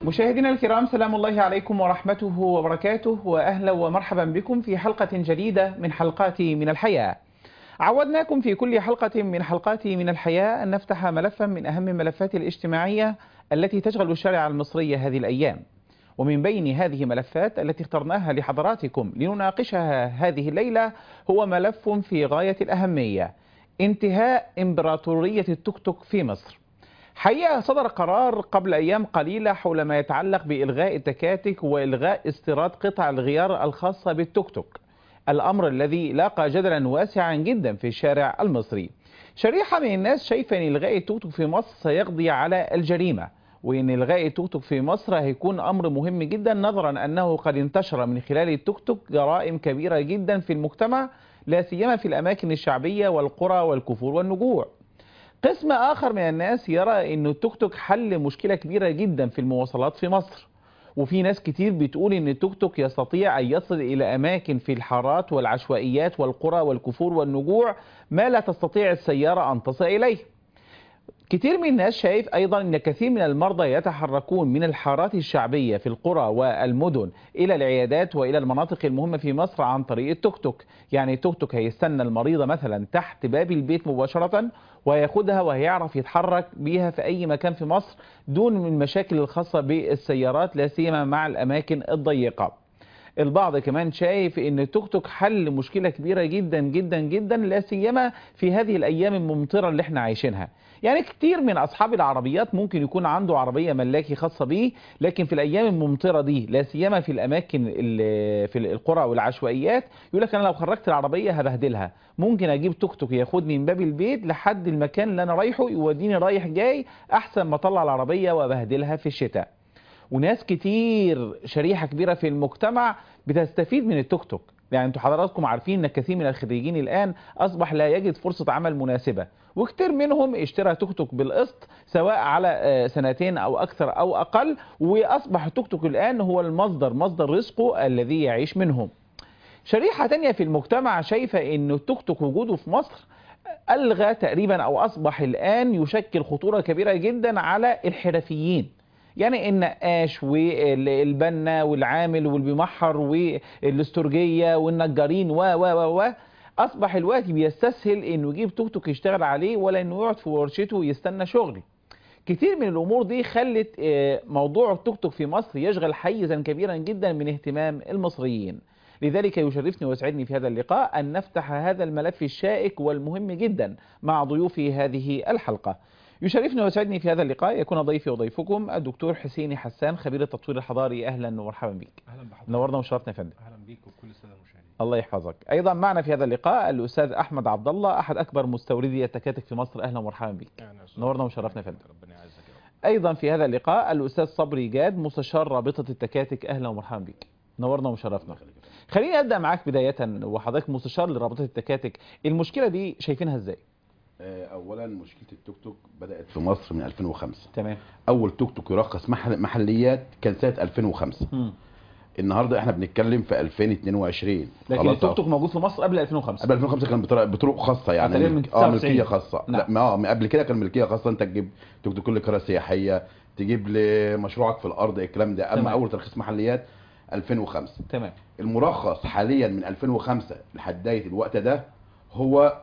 مشاهدينا الكرام سلام الله عليكم ورحمته وبركاته واهلا ومرحبا بكم في حلقه جديده من حلقات من الحياه. عودناكم في كل حلقه من حلقات من الحياه ان نفتح ملفا من اهم الملفات الاجتماعيه التي تشغل الشارع المصري هذه الايام. ومن بين هذه الملفات التي اخترناها لحضراتكم لنناقشها هذه الليله هو ملف في غايه الاهميه انتهاء امبراطوريه التوك توك في مصر. حقيقة صدر قرار قبل أيام قليلة حول ما يتعلق بإلغاء التكاتك وإلغاء استيراد قطع الغيار الخاصة بالتوك توك الأمر الذي لاقى جدلا واسعا جدا في الشارع المصري شريحة من الناس شايفة أن إلغاء التوك توك في مصر سيقضي على الجريمة وأن إلغاء التوك توك في مصر هيكون أمر مهم جدا نظرا أنه قد انتشر من خلال التوك توك جرائم كبيرة جدا في المجتمع لا سيما في الأماكن الشعبية والقرى والكفور والنجوع قسم آخر من الناس يرى أن التوك توك حل مشكلة كبيرة جدا في المواصلات في مصر وفي ناس كتير بتقول أن التوك توك يستطيع أن يصل إلى أماكن في الحارات والعشوائيات والقرى والكفور والنجوع ما لا تستطيع السيارة أن تصل إليه كتير من الناس شايف أيضا أن كثير من المرضى يتحركون من الحارات الشعبية في القرى والمدن إلى العيادات وإلى المناطق المهمة في مصر عن طريق التوك توك يعني التوك توك هيستنى المريضة مثلا تحت باب البيت مباشرة وياخدها وهيعرف يتحرك بيها في أي مكان في مصر دون المشاكل الخاصة بالسيارات لا سيما مع الأماكن الضيقة البعض كمان شايف ان التوك توك حل مشكله كبيره جدا جدا جدا لا سيما في هذه الايام الممطره اللي احنا عايشينها يعني كتير من اصحاب العربيات ممكن يكون عنده عربيه ملاكي خاصه بيه لكن في الايام الممطره دي لا سيما في الاماكن في القرى والعشوائيات يقول لك انا لو خرجت العربيه هبهدلها ممكن اجيب توك توك ياخدني من باب البيت لحد المكان اللي انا رايحه يوديني رايح جاي احسن ما اطلع العربيه وابهدلها في الشتاء وناس كتير شريحة كبيرة في المجتمع بتستفيد من التوك توك يعني انتوا حضراتكم عارفين ان كثير من الخريجين الان اصبح لا يجد فرصة عمل مناسبة وكتير منهم اشترى توك توك بالقسط سواء على سنتين او اكثر او اقل واصبح التوك توك الان هو المصدر مصدر رزقه الذي يعيش منهم شريحة تانية في المجتمع شايفة ان التوك توك وجوده في مصر الغى تقريبا او اصبح الان يشكل خطورة كبيرة جدا على الحرفيين يعني النقاش والبنا والعامل والبيمحر والاسترجيه والنجارين و و و و اصبح الوقت بيستسهل انه يجيب توك توك يشتغل عليه ولا انه يقعد في ورشته ويستنى شغل كتير من الامور دي خلت موضوع التوك توك في مصر يشغل حيزا كبيرا جدا من اهتمام المصريين لذلك يشرفني ويسعدني في هذا اللقاء ان نفتح هذا الملف الشائك والمهم جدا مع ضيوفي هذه الحلقه يشرفني ويسعدني في هذا اللقاء يكون ضيفي وضيفكم الدكتور حسيني حسان خبير التطوير الحضاري اهلا ومرحبا بك اهلا بحضرتك نورنا وشرفنا يا فندم اهلا بيك وكل الساده المشاهدين الله يحفظك ايضا معنا في هذا اللقاء الاستاذ احمد عبد الله احد اكبر مستوردي التكاتك في مصر اهلا ومرحبا بك نورنا وشرفنا يا فندم ربنا يعزك يا رب ايضا في هذا اللقاء الاستاذ صبري جاد مستشار رابطه التكاتك اهلا ومرحبا بك نورنا وشرفنا خليني ابدا معاك بدايه وحضرتك مستشار لرابطه التكاتك المشكله دي شايفينها ازاي اولا مشكله التوك توك بدات في مصر من 2005 تمام اول توك توك يرخص محل محليات كان سنه 2005 مم. النهارده احنا بنتكلم في 2022 لكن خلاص التوك توك موجود في مصر قبل 2005 قبل 2005 كان بطرق, بطرق خاصه يعني تقريبا من اه 99. ملكيه خاصه نعم. لا ما اه من قبل كده كان ملكيه خاصه انت تجيب توك توك كل قريه سياحيه تجيب لمشروعك في الارض الكلام ده اما تمام. اول ترخيص محليات 2005 تمام المرخص حاليا من 2005 لحد بدايه الوقت ده هو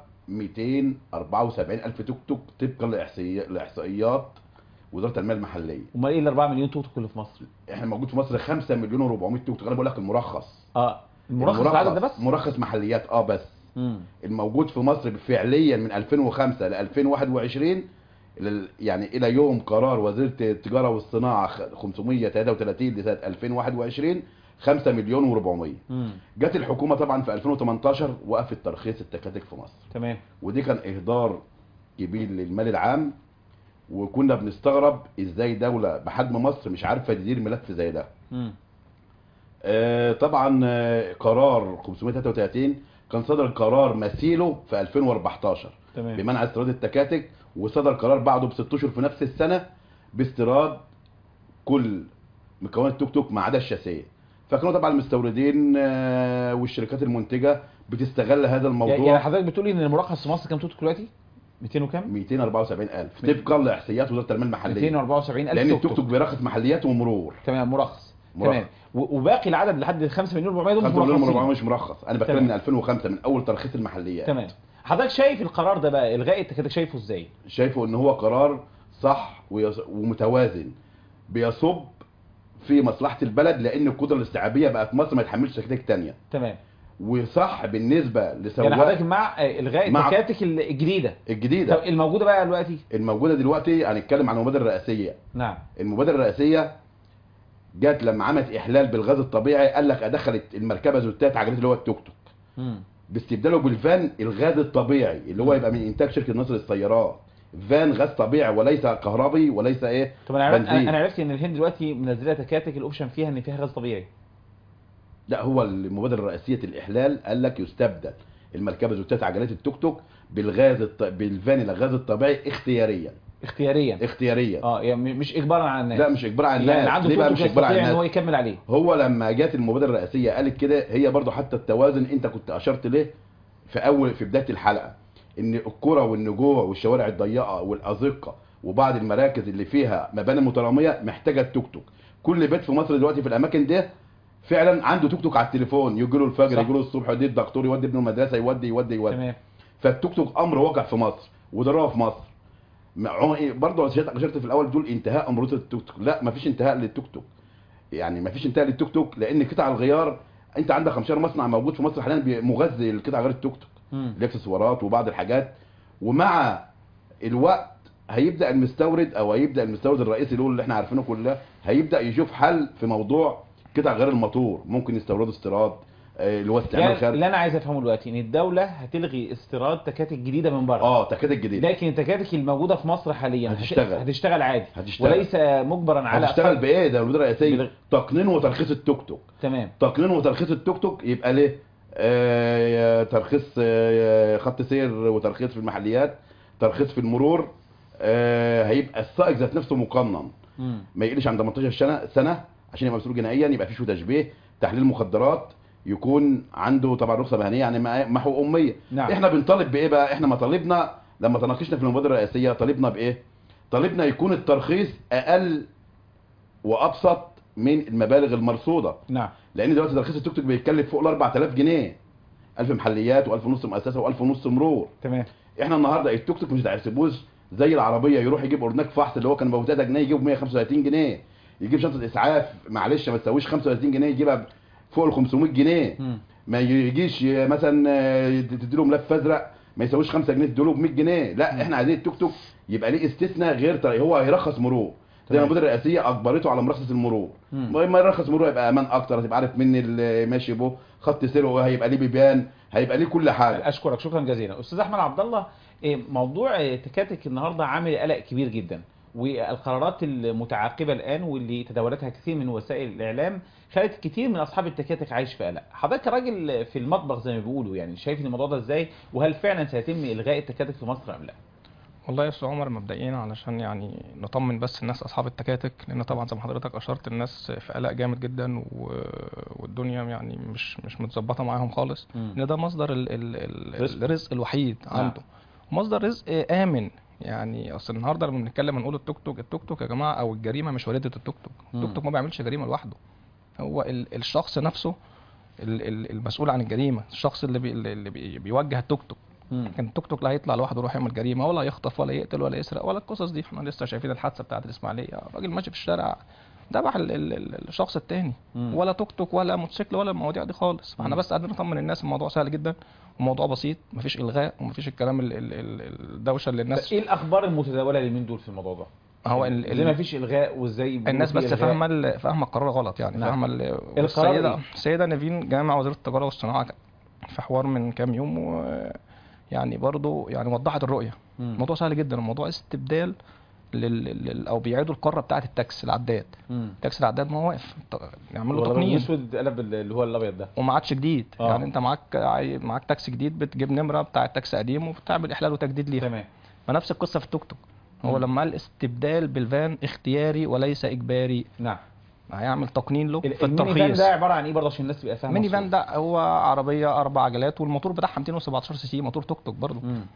274 الف توك توك طبقا لإحصائي- لاحصائيات وزاره التنميه المحليه امال ايه ال 4 مليون توك توك اللي في مصر احنا موجود في مصر 5 مليون و400 توك توك انا بقول لك المرخص اه المرخص العدد ده بس مرخص محليات اه بس مم. الموجود في مصر فعليا من 2005 ل 2021 إلى- يعني الى يوم قرار وزيره التجاره والصناعه خ- 533 لسنه 2021 5 مليون و400 مم. جت الحكومه طبعا في 2018 وقفت ترخيص التكاتك في مصر تمام ودي كان اهدار كبير للمال العام وكنا بنستغرب ازاي دوله بحجم مصر مش عارفه تدير ملف زي ده مم. آه، طبعا آه، قرار 533 كان صدر قرار مثيله في 2014 تمام بمنع استيراد التكاتك وصدر قرار بعده بست اشهر في نفس السنه باستيراد كل مكونات التوك توك ما عدا الشاسيه فكانوا طبعا المستوردين آه، والشركات المنتجه بتستغل هذا يعني الموضوع حضرتك بتقولي ان المرخص في مصر كام توك توك دلوقتي 200 وكم 274000 طبقا لاحصائيات وزاره التنميه المحليه 244000 لان التوك توك بيرخص محليات ومرور تمام مرخص مرخص. تمام و- وباقي العدد لحد 5 مليون 400 دول 5 مليون مرخصين. 400 مش مرخص انا بتكلم تمام. من 2005 من اول ترخيص المحليات تمام حضرتك شايف القرار ده بقى الغاء التكاتك شايفه ازاي شايفه ان هو قرار صح ويص- ومتوازن بيصب في مصلحه البلد لان القدره الاستيعابيه بقى في مصر ما يتحملش تكاتك تانية تمام وصح بالنسبه يعني حضرتك لسواق مع آه، الغاء مع- التكاتك الجديده طب الجديده الموجوده بقى دلوقتي الموجوده دلوقتي هنتكلم عن المبادره الرئاسيه نعم المبادره الرئاسيه جت لما عملت احلال بالغاز الطبيعي قال لك ادخلت المركبه زوتات عجلات اللي هو التوك توك مم. باستبداله بالفان الغاز الطبيعي اللي هو يبقى من انتاج شركه نصر السيارات فان غاز طبيعي وليس كهربي وليس ايه طب انا عرفت بنزين. انا عرفت ان الهند دلوقتي منزله تكاتك الاوبشن فيها ان فيها غاز طبيعي لا هو المبادره الرئاسيه الاحلال قال لك يستبدل المركبه زوتات عجلات التوك توك بالغاز الط... بالفان الغاز الطبيعي اختياريا اختياريا اختياريا اه يعني مش اجبارا على الناس لا مش اجبار على يعني الناس عنده ليه بقى توك مش توك اجبار على يستطيع ان هو الناس يكمل عليه هو لما جت المبادره الرئاسيه قالت كده هي برضو حتى التوازن انت كنت اشرت ليه في اول في بدايه الحلقه ان القرى والنجوع والشوارع الضيقه والازقه وبعض المراكز اللي فيها مباني متراميه محتاجه التوك توك كل بيت في مصر دلوقتي في الاماكن دي فعلا عنده توك توك على التليفون يجي له الفجر صح. يجي له الصبح يودي الدكتور يودي ابنه المدرسه يودي يودي يودي تمام فالتوك توك امر واقع في مصر وضرورة في مصر مع- برضه سيادتك اشرت في الاول بتقول انتهاء امروت التوك توك لا مفيش انتهاء للتوك توك يعني مفيش انتهاء للتوك توك لان قطع الغيار انت عندك 15 مصنع موجود في مصر حاليا بي- مغذي القطع غيار التوك توك مم. الاكسسوارات وبعض الحاجات ومع الوقت هيبدا المستورد او هيبدا المستورد الرئيسي اللي هو اللي احنا عارفينه كلها هيبدا يشوف حل في موضوع قطع غير الموتور ممكن يستوردوا استيراد آه، اللي هو استعمال يعني خارج اللي انا عايز افهمه دلوقتي ان الدوله هتلغي استيراد تكاتك جديده من بره اه تكاتك جديده لكن التكاتك الموجوده في مصر حاليا هت- هتشتغل. هتشتغل عادي هتشتغل. وليس مجبرا على هتشتغل بايه ده المدير الرئاسي بالغ- تقنين وترخيص التوك توك تمام تقنين وترخيص التوك توك يبقى ليه آه ترخيص آه خط سير وترخيص في المحليات ترخيص في المرور آه هيبقى السائق ذات نفسه مقنن مم. ما يقلش عن 18 سنه سنه عشان يبقى مسؤول جنائيا يبقى في شو تشبيه تحليل مخدرات يكون عنده طبعا رخصه مهنيه يعني مع- محو اميه نعم. احنا بنطالب بايه بقى احنا مطالبنا لما تناقشنا في المبادره الرئاسيه طالبنا بايه طالبنا يكون الترخيص اقل وابسط من المبالغ المرصوده نعم لان دلوقتي ترخيص التوك توك بيتكلف فوق ال 4000 جنيه 1000 محليات و1000 ونص مؤسسه و1000 ونص مرور تمام احنا النهارده التوك توك مش هيحسبوش زي العربيه يروح يجيب اورناك فحص اللي هو كان ب 3 جنيه يجيب 135 جنيه يجيب شنطه اسعاف معلش ما تساويش 35 جنيه يجيبها فوق ال 500 جنيه مم. ما يجيش مثلا آه، تديله ملف ازرق ما يساويش 5 جنيه تديله ب 100 جنيه لا احنا عايزين التوك توك يبقى ليه استثناء غير طريق هو هيرخص مرور زي تمام. ما المبادره الرئاسيه اجبرته على مرخص المرور مم. ما يرخص مرور يبقى امان اكتر هتبقى عارف مين اللي ماشي به خط سيره هيبقى ليه بيبان هيبقى ليه كل حاجه اشكرك شكرا جزيلا استاذ احمد عبد الله إيه، موضوع إيه، تكاتك النهارده عامل قلق كبير جدا والقرارات المتعاقبه الان واللي تداولتها كثير من وسائل الاعلام خلت كتير من اصحاب التكاتك عايش في قلق حضرتك راجل في المطبخ زي ما بيقولوا يعني شايف ان الموضوع ده ازاي وهل فعلا سيتم الغاء التكاتك في مصر ام لا والله يا استاذ عمر مبدئيا علشان يعني نطمن بس الناس اصحاب التكاتك لان طبعا زي ما حضرتك اشرت الناس في قلق جامد جدا و... والدنيا يعني مش مش متظبطه معاهم خالص مم. ان ده مصدر ال... ال... ال... رزق. الرزق الوحيد نعم. عنده مصدر رزق امن يعني اصل النهارده لما بنتكلم هنقول التوك توك التوك توك يا جماعه او الجريمه مش والده التوك توك مم. التوك توك ما بيعملش جريمه لوحده هو ال... الشخص نفسه ال... ال... المسؤول عن الجريمه الشخص اللي بي... اللي بي... بيوجه التوك توك مم. كان التوك توك لا هيطلع لوحده يروح يعمل جريمه ولا يخطف ولا يقتل ولا يسرق ولا القصص دي احنا لسه شايفين الحادثه بتاعت الاسماعيليه راجل ماشي في الشارع ذبح ال- ال- ال- الشخص التاني مم. ولا توك توك ولا موتوسيكل ولا المواضيع دي خالص فاحنا مم. بس قاعدين نطمن الناس الموضوع سهل جدا وموضوع بسيط مفيش الغاء ومفيش الكلام ال- ال- ال- الدوشه اللي الناس ايه الاخبار المتداوله اليومين دول في الموضوع ده هو ال- ليه ال- ما فيش الغاء وازاي بيقولوا الناس في بس إلغاء؟ فاهمه ال- فاهمه القرار غلط يعني نعم. فاهمه ال- القرار والسيده إيه؟ السيده نيفين جامعه وزيره التجاره والصناعه في حوار من كام يوم و يعني برضو يعني وضحت الرؤيه مم. الموضوع سهل جدا الموضوع استبدال لل... لل... او بيعيدوا القاره بتاعه التاكس العداد مم. تاكس العداد ما هو واقف ط- يعمل له والله تقنين الاسود قلب اللي هو الابيض ده وما عادش جديد آه. يعني انت معاك عاي- معاك تاكس جديد بتجيب نمره بتاع التاكس قديم وبتعمل احلال وتجديد ليها تمام فنفس القصه في التوك توك هو مم. لما قال استبدال بالفان اختياري وليس اجباري نعم هيعمل تقنين له ال- في الميني فان الترخيص ده عباره عن ايه برضه عشان الناس تبقى فاهمه ميني الصورة. فان ده هو عربيه اربع عجلات والموتور بتاعها 217 سي سي موتور توك توك برضه مم.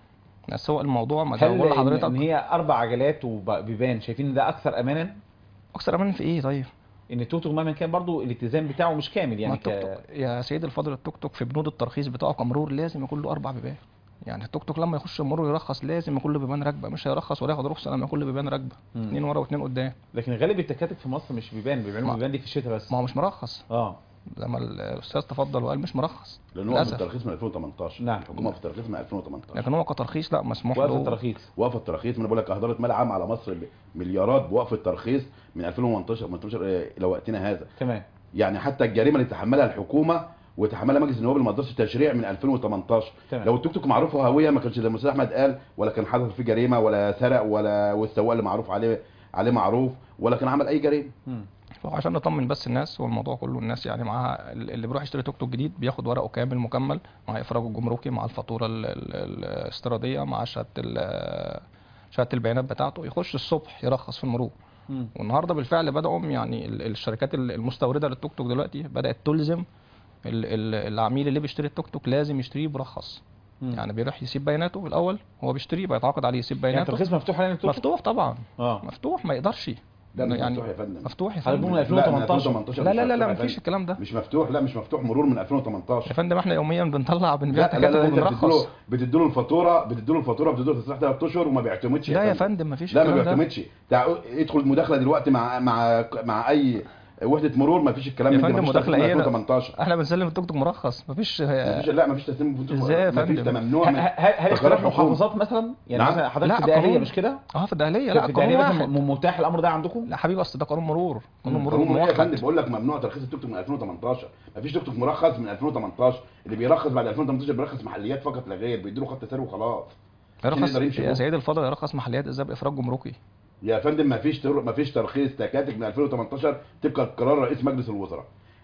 بس هو الموضوع ما زي ما هل بقول إن- لحضرتك ان هي اربع عجلات وبيبان شايفين ان ده اكثر امانا اكثر امان في ايه طيب ان التوك توك مهما كان برضو الاتزان بتاعه مش كامل ما يعني التوك ك... توك يا سيدي الفاضل التوك توك في بنود الترخيص بتاعه كمرور لازم يكون له اربع بيبان يعني التوك توك لما يخش المرور يرخص لازم يكون له بيبان راكبه مش هيرخص ولا ياخد رخصه لما يكون له بيبان راكبه مم. اتنين ورا واتنين قدام لكن غالب التكاتك في مصر مش بيبان بيعملوا ما- بيبان دي في الشتاء بس ما هو مش مرخص اه لما الاستاذ تفضل وقال مش مرخص لان هو في للأسف. الترخيص من 2018 نعم. الحكومه في الترخيص من 2018 لكن هو كترخيص لا مسموح وقف له التراخيص وقف التراخيص ما انا بقول لك اهدرت مال عام على مصر مليارات بوقف الترخيص من 2018 18 الى وقتنا هذا تمام يعني حتى الجريمه اللي تحملها الحكومه وتحملها مجلس النواب اللي ما قدرش تشريع من 2018 تمام. لو التوك توك معروف هويه ما كانش زي ما الاستاذ احمد قال ولا كان حصل فيه جريمه ولا سرق ولا والسواق اللي معروف عليه عليه معروف ولا كان عمل اي جريمه مم. عشان نطمن بس الناس والموضوع كله الناس يعني معاها اللي بيروح يشتري توك توك جديد بياخد ورقه كامل مكمل مع افراجه الجمركي مع الفاتوره ال- ال- الاستيراديه مع شهاده ال- شهاده البيانات بتاعته يخش الصبح يرخص في المرور مم. والنهارده بالفعل بداوا يعني ال- الشركات ال- المستورده للتوك توك دلوقتي بدات تلزم ال- ال- العميل اللي بيشتري التوك توك لازم يشتريه مرخص مم. يعني بيروح يسيب بياناته في الاول هو بيشتريه بيتعاقد عليه يسيب يعني بياناته الترخيص مفتوح علينا التوك توك مفتوح طبعا اه مفتوح ما يقدرش ده مش يعني مفتوح يا فندم مفتوح يا حضرتك فندم من لا، 2018 من 2018 لا مش لا لا مفتوح لا يا مفيش فندم. الكلام ده مش مفتوح لا مش مفتوح مرور من 2018 يا فندم احنا يوميا بنطلع بنبيع لا لا لا تكاتك انت بتديله وبنرخص بتديله الفاتوره بتديله الفاتوره بتديله تصريح ثلاث اشهر وما بيعتمدش لا يا فندم مفيش لا ما الكلام ده بيعتمدش تع- ادخل المداخله دلوقتي مع مع مع اي وحده مرور ما فيش الكلام يا من ده فندم مفيش مداخلة تسليم ايه؟ 2018 احنا بنسلم التوك توك مرخص مفيش مفيش لا مفيش تسليم بنتوك- ازاي يا مفيش فندم؟ ده ممنوع هل من هل هل اختلاف تقرير حكومي. محافظات مثلا يعني نعم. مثلا حضرتك لا، في الدقهليه قانون. مش كده اه في الدهليه في لا قانون الدقهليه مثلا واحد م- متاح الامر ده عندكم لا حبيبي اصل ده قانون مرور قانون مرور قانون ايه يا فندم موحد بقول لك ممنوع ترخيص التوك توك من 2018 مفيش توك توك مرخص من 2018 اللي بيرخص بعد 2018 بيرخص محليات فقط لا غير بيديله خط سير وخلاص عشان يرخص يقدر يمشي يا جوه. سيدي الفاضل يرخص محليات ازاي بافراج جمركي يا فندم مفيش تر... مفيش ترخيص تكاتك من 2018 طبقا لقرار رئيس مجلس الوزراء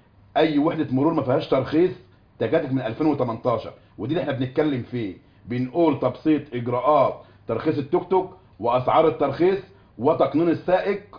اي وحده مرور ما فيهاش ترخيص تكاتك من 2018 ودي اللي احنا بنتكلم فيه بنقول تبسيط اجراءات ترخيص التوك توك واسعار الترخيص وتقنين السائق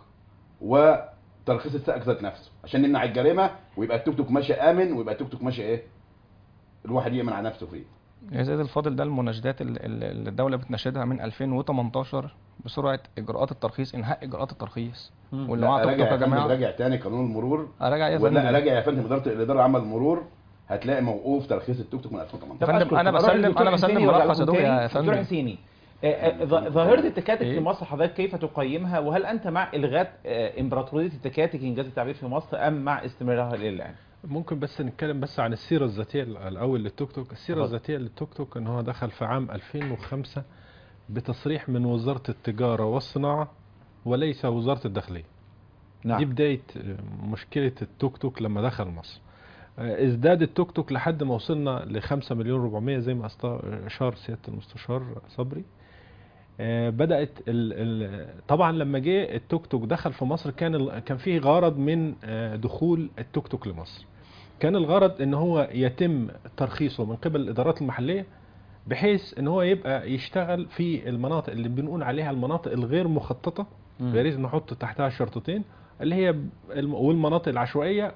وترخيص السائق ذات نفسه عشان نمنع الجريمه ويبقى التوك توك ماشي امن ويبقى التوك توك ماشي ايه الواحد يامن على نفسه فيه يا سيدي الفاضل ده المناشدات ال- ال- اللي الدوله بتناشدها من 2018 بسرعه اجراءات الترخيص انهاء اجراءات الترخيص واللي معاه توك توك اراجع يا يا فندم جماعه راجع تاني قانون المرور اراجع يا ولا فندم راجع يا فندم اداره الاداره عمل مرور هتلاقي موقوف ترخيص التوك توك من 2018 يا فندم، أنا بسلم- أنا بسلم مرخص يا دكتور يا دكتور فندم. حسيني آه، آه، ظ- ظاهرة التكاتك إيه؟ في مصر حضرتك كيف تقيمها وهل أنت مع إلغاء آه، إمبراطورية التكاتك إنجاز التعبير في مصر أم مع استمرارها إلى الآن؟ ممكن بس نتكلم بس عن السيره الذاتيه الاول للتوك توك السيره اتفضل. الذاتيه للتوك توك ان هو دخل في عام 2005 بتصريح من وزاره التجاره والصناعه وليس وزاره الداخليه دي بدايه آه، مشكله التوك توك لما دخل مصر آه، ازداد التوك توك لحد ما وصلنا ل 5 مليون 400 زي ما أست- اشار سياده المستشار صبري آه، بدات ال ال طبعا لما جه التوك توك دخل في مصر كان ال- كان فيه غرض من آه، دخول التوك توك لمصر كان الغرض ان هو يتم ترخيصه من قبل الادارات المحليه بحيث ان هو يبقى يشتغل في المناطق اللي بنقول عليها المناطق الغير مخططه يا ريت نحط تحتها شرطتين اللي هي الم- والمناطق العشوائيه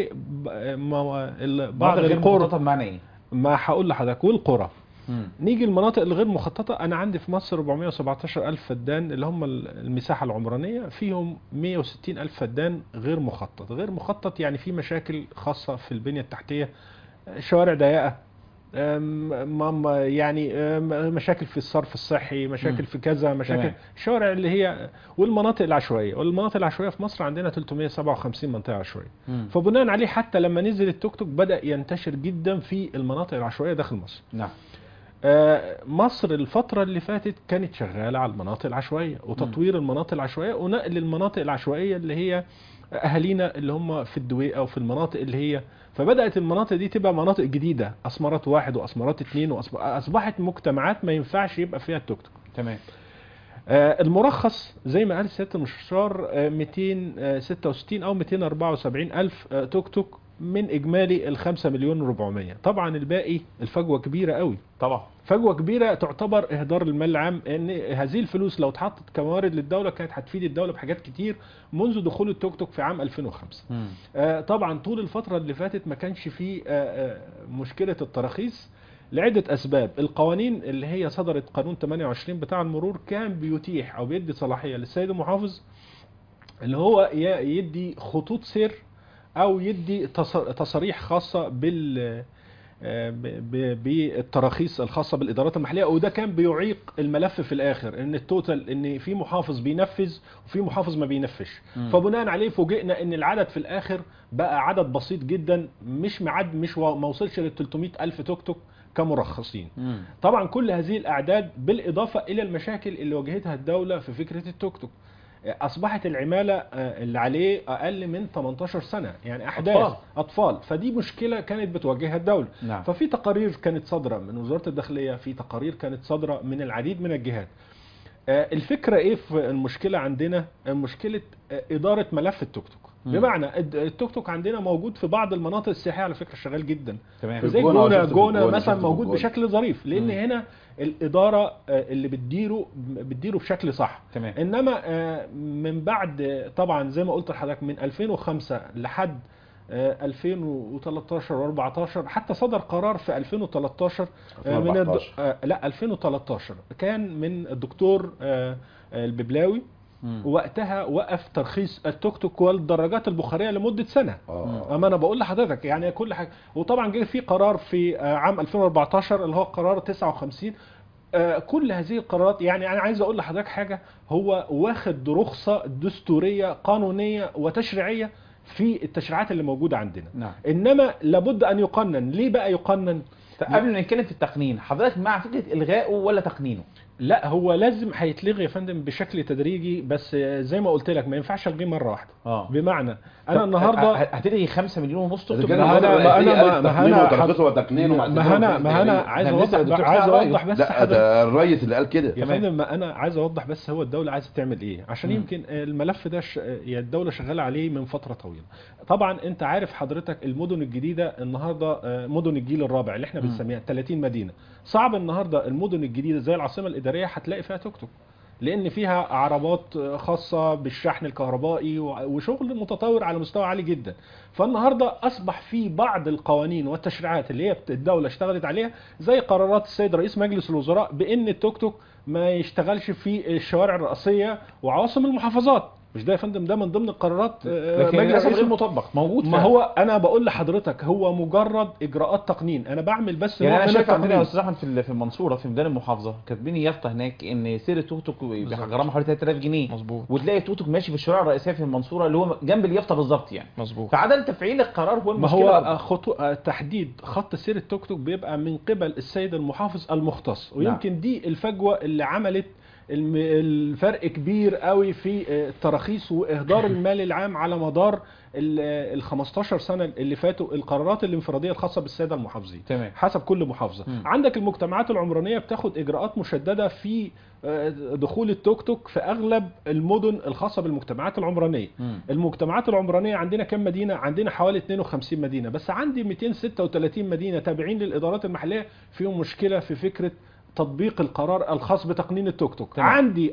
وبعض غير القرى مخططة بمعنى إيه؟ ما هقول لحضرتك والقرى مم. نيجي المناطق الغير مخططة أنا عندي في مصر 417 ألف فدان اللي هم ال- المساحة العمرانية فيهم 160 ألف فدان غير مخطط غير مخطط يعني في مشاكل خاصة في البنية التحتية شوارع ضيقة أم- مام- يعني أم، مشاكل في الصرف الصحي مم. مشاكل في كذا مشاكل تمام. الشوارع اللي هي والمناطق العشوائية والمناطق العشوائية في مصر عندنا 357 منطقة عشوائية مم. فبناء عليه حتى لما نزل التوك توك بدأ ينتشر جدا في المناطق العشوائية داخل مصر نعم آه، مصر الفترة اللي فاتت كانت شغالة على المناطق العشوائية وتطوير المناطق العشوائية ونقل المناطق العشوائية اللي هي أهالينا اللي هم في الدويقة وفي المناطق اللي هي فبدأت المناطق دي تبقى مناطق جديدة أسمرات واحد وأسمرات اتنين وأصبحت مجتمعات ما ينفعش يبقى فيها التوك توك تمام آه، المرخص زي ما قال سياده المستشار آه، 266 او 274 الف آه، توك توك من اجمالي ال 5 مليون 400 طبعا الباقي الفجوه كبيره قوي طبعا فجوه كبيره تعتبر اهدار المال العام ان هذه الفلوس لو اتحطت كموارد للدوله كانت هتفيد الدوله بحاجات كتير منذ دخول التوك توك في عام 2005 آه، طبعا طول الفترة اللي فاتت ما كانش فيه آه، آه، مشكلة التراخيص لعده اسباب القوانين اللي هي صدرت قانون 28 بتاع المرور كان بيتيح او بيدي صلاحيه للسيد المحافظ اللي هو ي- يدي خطوط سير او يدي تص- تصاريح خاصه بال آه، ب- ب- بالتراخيص الخاصه بالادارات المحليه وده كان بيعيق الملف في الاخر ان التوتال ان في محافظ بينفذ وفي محافظ ما بينفذش مم. فبناء عليه فوجئنا ان العدد في الاخر بقى عدد بسيط جدا مش معد مش و- ما وصلش لل 300 الف توك توك كمرخصين مم. طبعا كل هذه الاعداد بالاضافه الى المشاكل اللي واجهتها الدوله في فكره التوك توك اصبحت العماله آه، اللي عليه اقل من 18 سنه يعني احداث أطفال. اطفال فدي مشكله كانت بتواجهها الدوله نعم ففي تقارير كانت صادره من وزاره الداخليه في تقارير كانت صادره من العديد من الجهات آه، الفكره ايه في المشكله عندنا مشكله آه، اداره ملف التوك توك مم. بمعنى الد- التوك توك عندنا موجود في بعض المناطق السياحيه على فكره شغال جدا تمام زي الجونة جونه وشفت في جونه الجونة، مثلا شفت في موجود الجونة. بشكل ظريف لان مم. هنا الاداره آه، اللي بتديره بتديره بشكل صح تمام انما آه، من بعد آه، طبعا زي ما قلت لحضرتك من 2005 لحد آه، 2013 و14 حتى صدر قرار في 2013 آه، من الد... 2014. آه، لا 2013 كان من الدكتور آه، آه، الببلاوي مم. وقتها وقف ترخيص التوك توك والدراجات البخاريه لمده سنه اه اما انا بقول لحضرتك يعني كل حاجه وطبعا جه في قرار في آه، عام 2014 اللي هو قرار 59 آه، كل هذه القرارات يعني انا عايز اقول لحضرتك حاجه هو واخد رخصه دستوريه قانونيه وتشريعيه في التشريعات اللي موجوده عندنا نعم انما لابد ان يقنن ليه بقى يقنن طب قبل ما نتكلم في التقنين حضرتك مع فكره الغائه ولا تقنينه لا هو لازم هيتلغي يا فندم بشكل تدريجي بس آه، زي ما قلت لك ما ينفعش الغيه مره واحده اه بمعنى انا النهارده هتلغي 5 مليون ونص توك إذا توك كان ما أنا- الوزارة ما أنا- الرئيسية ما- ما قالت أنا تقنين حض- وترخيص وتقنين ومع ما انا السلامة ما انا وتقنين. عايز ده لسه اوضح الدكتور عايز سعد اوضح بس لا حضرتك ده الرئيس اللي قال كده يا تمام. فندم ما انا عايز اوضح بس هو الدوله عايزه تعمل ايه عشان مم. يمكن الملف ده ش... يا الدوله شغاله عليه من فتره طويله طبعا انت عارف حضرتك المدن الجديده النهارده آه، مدن الجيل الرابع اللي احنا مم. بنسميها 30 مدينه صعب النهارده المدن الجديده زي العاصمه الاداريه هتلاقي فيها توك توك لان فيها عربات خاصه بالشحن الكهربائي و- وشغل متطور على مستوى عالي جدا فالنهارده اصبح في بعض القوانين والتشريعات اللي هي بت- الدوله اشتغلت عليها زي قرارات السيد رئيس مجلس الوزراء بان التوك توك ما يشتغلش في الشوارع الرئيسيه وعواصم المحافظات مش ده يا فندم ده من ضمن القرارات آه، لكن مجلس للاسف رئيس غير مطبق موجود ما فعلا. هو انا بقول لحضرتك هو مجرد اجراءات تقنين انا بعمل بس يعني نوع انا من شايف عندنا يا التقنين. استاذ احمد في ال- في المنصوره في ميدان المحافظه كاتبين يافطه هناك ان سير التوك توك غرامه حوالي 3000 جنيه مظبوط وتلاقي التوك توك ماشي في الشوارع الرئيسيه في المنصوره اللي هو جنب اليافطه بالظبط يعني مظبوط فعدم تفعيل القرار هو ما المشكله هو برضه. خطو... آه، تحديد خط سير التوك توك بيبقى من قبل السيد المحافظ المختص ويمكن دي الفجوه اللي عملت الم- الفرق كبير قوي في آه، التراخيص واهدار المال العام على مدار ال 15 سنه اللي فاتوا القرارات الانفراديه الخاصه بالساده المحافظين تمام حسب كل محافظه مم. عندك المجتمعات العمرانيه بتاخد اجراءات مشدده في آه، دخول التوك توك في اغلب المدن الخاصه بالمجتمعات العمرانيه مم. المجتمعات العمرانيه عندنا كم مدينه عندنا حوالي 52 مدينه بس عندي 236 مدينه تابعين للادارات المحليه فيهم مشكله في فكره تطبيق القرار الخاص بتقنين التوك توك تمام. عندي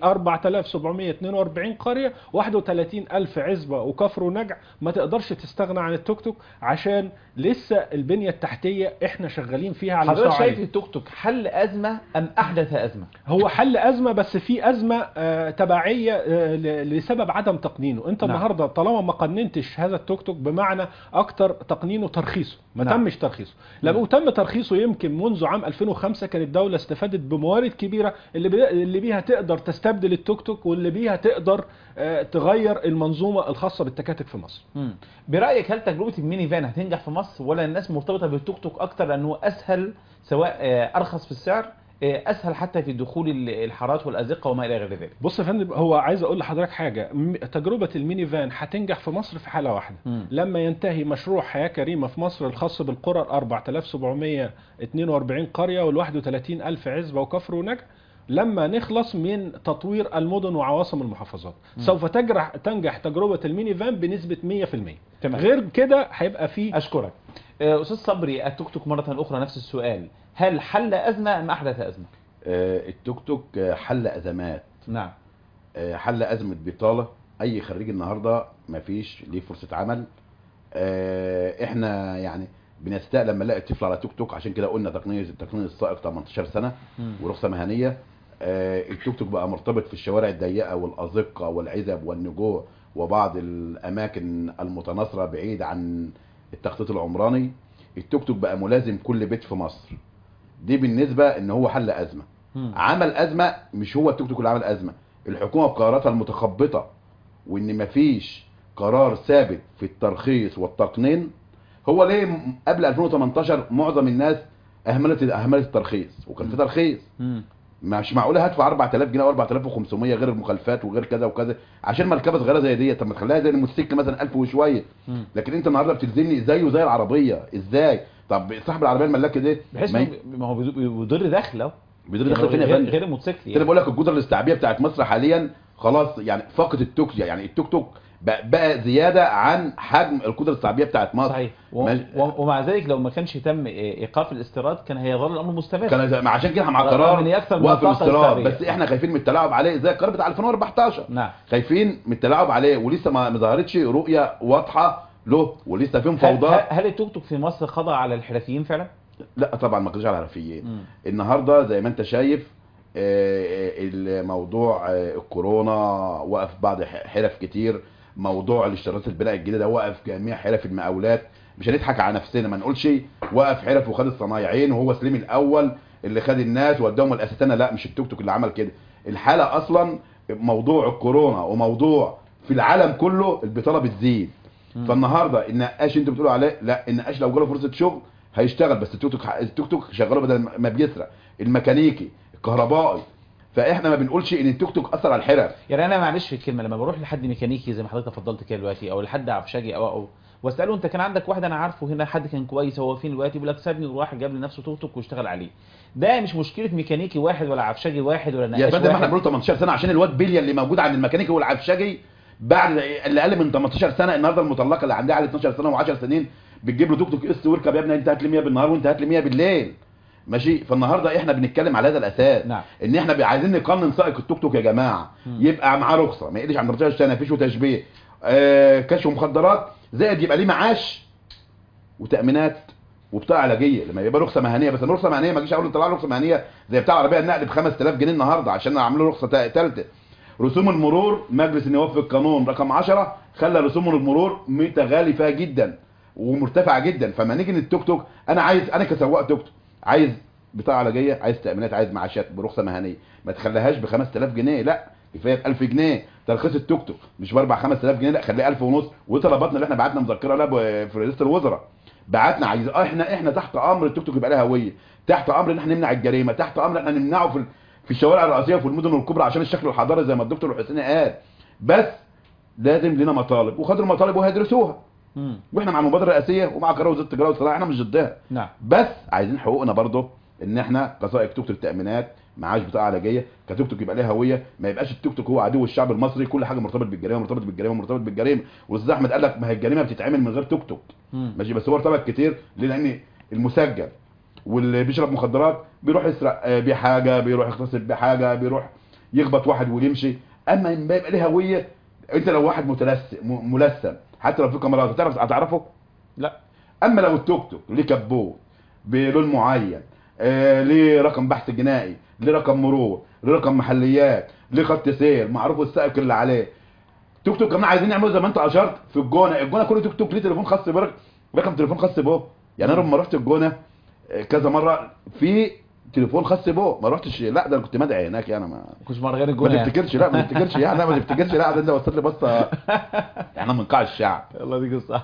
4742 قريه 31000 عزبه وكفر ونجع ما تقدرش تستغنى عن التوك توك عشان لسه البنيه التحتيه احنا شغالين فيها على حضرتك مستوى شايف عالي التوك توك حل ازمه ام احدث ازمه هو حل ازمه بس في ازمه آه، تبعيه آه، ل- لسبب عدم تقنينه انت نعم. النهارده طالما ما قننتش هذا التوك توك بمعنى اكتر تقنينه ترخيصه ما نعم. تمش ترخيصه لما تم ترخيصه يمكن منذ عام 2005 كانت الدوله استفادت بموارد كبيره اللي بي- اللي بيها تقدر تستبدل التوك توك واللي بيها تقدر آه، تغير المنظومه الخاصه بالتكاتك في مصر مم. برايك هل تجربه الميني فان هتنجح في مصر ولا الناس مرتبطه بالتوك توك اكتر لانه اسهل سواء آه، ارخص في السعر آه، اسهل حتى في دخول ال- الحارات والازقه وما الى غير ذلك بص يا فندم هو عايز اقول لحضرتك حاجه م- تجربه الميني فان هتنجح في مصر في حاله واحده مم. لما ينتهي مشروع حياة كريمة في مصر الخاص بالقرى ال 4742 قرية وال 31000 عزبة وكفر ونجع لما نخلص من تطوير المدن وعواصم المحافظات مم. سوف تجرح تنجح تجربة الميني فان بنسبة 100% تمام. غير كده هيبقى في اشكرك آه، استاذ صبري التوك توك مره اخرى نفس السؤال هل حل ازمه ام احدث ازمه آه، التوك توك آه، حل ازمات نعم آه، حل ازمه بطاله اي خريج النهارده مفيش ليه فرصه عمل آه، احنا يعني بنستاء لما نلاقي طفل على توك توك عشان كده قلنا تقنيه التقنيه السائق 18 سنه مم. ورخصه مهنيه آه، التوك توك بقى مرتبط في الشوارع الضيقه والازقه والعزب والنجوع وبعض الاماكن المتناثره بعيد عن التخطيط العمراني التوك توك بقى ملازم كل بيت في مصر دي بالنسبه ان هو حل ازمه مم. عمل ازمه مش هو التوك توك اللي عمل ازمه الحكومه بقراراتها المتخبطه وان مفيش قرار ثابت في الترخيص والتقنين هو ليه م- قبل 2018 معظم الناس اهملت اهملت الترخيص وكان في ترخيص مم. مش معقوله هدفع 4000 جنيه او 4500 غير المخالفات وغير كذا وكذا عشان مركبه صغيره زي دي طب ما تخليها زي الموتوسيكل مثلا 1000 وشويه مم. لكن انت النهارده بتلزمني زيه زي العربيه ازاي طب صاحب العربيه الملاكه دي بحيث ما ما ي- هو- ما هو بيض- بيضر دخل اهو بيدير يعني دخل فين يا غير, فندم غير الموتوسيكل انا يعني. بقول لك الجدر الاستيعابيه بتاعت مصر حاليا خلاص يعني فقد التوك يعني التوك توك بقى, بقى زياده عن حجم القدره الاستيعابيه بتاعت مصر صحيح و... ماشي. و... ومع ذلك لو ما كانش تم ايقاف الاستيراد كان هيظل الامر مستمر كان زي- ما عشان كده احنا مع رغم قرار إن هي أكثر من وقف الطاقة الاستيراد الاستيعابية. بس احنا خايفين من التلاعب عليه زي القرار بتاع 2014 نعم خايفين من التلاعب عليه ولسه ما ما ظهرتش رؤيه واضحه له ولسه فيهم هل, فوضى هل- هل التوك توك في مصر خضع على الحرفيين فعلا؟ لا طبعا ما قدرش على الحرفيين مم. النهارده زي ما انت شايف آه، الموضوع آه، الكورونا وقف بعض ح- حرف كتير موضوع الاشتراطات البناء الجديده ده وقف جميع حرف المقاولات مش هنضحك على نفسنا ما نقولش وقف حرف وخد الصنايعين وهو سليم الاول اللي خد الناس وداهم الاساسنه لا مش التوك توك اللي عمل كده الحاله اصلا موضوع الكورونا وموضوع في العالم كله البطاله بتزيد مم. فالنهارده النقاش انتوا بتقولوا عليه لا النقاش لو جاله فرصه شغل هيشتغل بس التوك توك التوك توك شغاله بدل ما بيسرق الميكانيكي الكهربائي فاحنا ما بنقولش ان التوك توك اثر على الحرف يعني انا معلش في الكلمه لما بروح لحد ميكانيكي زي ما حضرتك تفضلت كده دلوقتي او لحد عفشاجي او او واساله انت كان عندك واحد انا عارفه هنا حد كان كويس هو فين دلوقتي بيقول لك سابني وراح جاب لنفسه توك توك واشتغل عليه ده مش مشكله ميكانيكي واحد ولا عفشاجي واحد ولا يا نقاش فندم احنا واحد بنقول 18 سنه عشان الواد بليا اللي موجود عند الميكانيكي والعفشاجي بعد اللي اقل من 18 سنه النهارده المطلقه اللي عندها على 12 سنه و10 سنين بتجيب له توك توك اس واركب يا ابني انت هات لي 100 بالنهار وانت هات لي 100 بالليل ماشي فالنهارده احنا بنتكلم على هذا الاساس نعم ان احنا بي- عايزين نقنن سائق التوك توك يا جماعه مم. يبقى معاه رخصه ما يقلش عن 18 سنه فيش وتشبيه آه كشف مخدرات زائد يبقى ليه معاش وتامينات وبطاقه علاجيه لما يبقى رخصه مهنيه بس رخصه مهنيه ما اجيش اقول له طلع له رخصه مهنيه زي بتاع العربيه النقل ب 5000 جنيه النهارده عشان اعمل له رخصه ثالثه رسوم المرور مجلس النواب في القانون رقم 10 خلى رسوم المرور متغاليه جدا ومرتفعه جدا فما نيجي للتوك توك انا عايز انا كسواق توك توك عايز بطاقه علاجيه عايز تامينات عايز معاشات برخصه مهنيه ما تخليهاش ب 5000 جنيه لا كفايه ب 1000 جنيه ترخيص التوك توك مش ب 4 5000 جنيه لا خليه 1000 ونص وطلباتنا اللي احنا بعتنا مذكره لها ب- في رئاسه الوزراء بعتنا عايز اه احنا احنا تحت امر التوك توك يبقى لها هويه تحت امر ان احنا نمنع الجريمه تحت امر ان احنا نمنعه في ال- في الشوارع الرئيسيه وفي المدن الكبرى عشان الشكل الحضاري زي ما الدكتور الحسيني قال بس لازم لنا مطالب وخدوا المطالب وهيدرسوها مم. واحنا مع المبادره الرئاسيه ومع قرار وزاره التجاره والصناعه احنا مش ضدها نعم بس عايزين حقوقنا برضه ان احنا كسائق توك توك تامينات معاش بطاقه علاجيه كتوك توك يبقى لها هويه ما يبقاش التوك توك هو عدو الشعب المصري كل حاجه مرتبط بالجريمه مرتبط بالجريمه مرتبط بالجريمه والاستاذ احمد قال لك ما هي الجريمه بتتعمل من غير توك توك مم. ماشي بس هو ارتبط كتير ليه لان المسجل واللي بيشرب مخدرات بيروح يسرق آه، بحاجه بيروح يغتصب بحاجه بيروح يخبط واحد ويمشي اما لما يبقى ليه هويه انت لو واحد متلثم م- ملثم حتى لو في كاميرات هتعرف هتعرفه لا اما لو التوك توك ليه كبوت بلون معين آه ليه رقم بحث جنائي ليه رقم مرور ليه رقم محليات ليه خط سير معروف السائق اللي عليه توك توك كمان عايزين يعملوا زي ما انت اشرت في الجونه الجونه كله توك توك ليه تليفون خاص برك رقم تليفون خاص به يعني انا لما رحت الجونه آه، كذا مره في تليفون خاص به ما رحتش لا ده انا كنت مدعي هناك يعني ما كنتش مره غير ما الجونه يعني. تفتكرش لا ما تفتكرش يعني لا ما تفتكرش لا ده انت وصلت لي بصه احنا من قاع الشعب الله دي قصه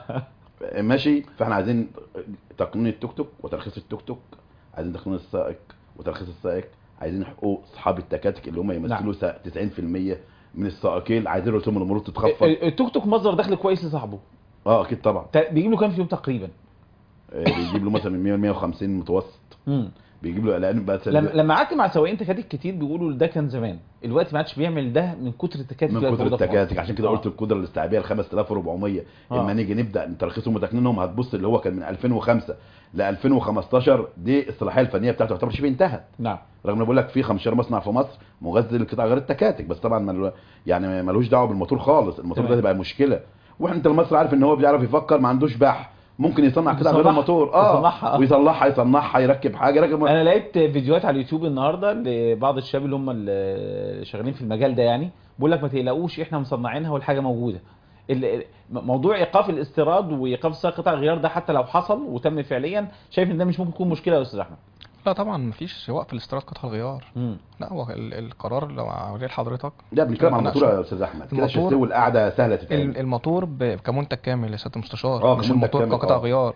ماشي فاحنا عايزين تقنين التوك توك وترخيص التوك توك عايزين تقنين السائق وترخيص السائق عايزين حقوق اصحاب التكاتك اللي هم يمثلوا سا- 90% من السائقين عايزين رسوم المرور تتخفض ال- التوك توك مصدر دخل كويس لصاحبه اه اكيد طبعا تا- بيجيب له كام في يوم تقريبا آه، بيجيب له مثلا من 100 ل 150 متوسط مم. بيجيب له اعلان بقى لما لما قعدت مع سواقين تكاتك كتير بيقولوا ده كان زمان دلوقتي ما عادش بيعمل ده من كتر التكاتك من اللي كتر موجودة في التكاتك مصر. عشان كده آه. قلت القدره الاستيعابيه ل 5400 آه. اما نيجي نبدا ترخيصهم وتكنينهم هتبص اللي هو كان من 2005 ل 2015 دي الصلاحيه الفنيه بتاعته تعتبر شبه انتهت نعم رغم ان بقول لك في 15 مصنع في مصر مغذي للقطاع غير التكاتك بس طبعا ملو يعني ملوش دعوه بالموتور خالص الموتور تمام. ده تبقى مشكله واحنا انت المصري عارف ان هو بيعرف يفكر ما عندوش بح ممكن يصنع كده يصنعها. على موتور اه يصنعها، آه. ويصلحها يصنعها يركب حاجه يركب انا لقيت فيديوهات على اليوتيوب النهارده لبعض الشباب اللي هم اللي شغالين في المجال ده يعني بيقول لك ما تقلقوش احنا مصنعينها والحاجه موجوده ال- موضوع ايقاف الاستيراد وايقاف صناعه قطع الغيار ده حتى لو حصل وتم فعليا شايف ان ده مش ممكن يكون مشكله يا استاذ احمد لا طبعا مفيش وقف الاستيراد قطع الغيار مم. لا هو ال- القرار لو اوريه لحضرتك لا بنتكلم عن أنا الموتور أقصد- يا استاذ احمد كده الموتور- الشاسيه والقعده سهله ال- تتعمل الموتور ب- كمنتج كامل يا سياده المستشار آه، مش كمنتج الموتور كامل، كقطع آه. غيار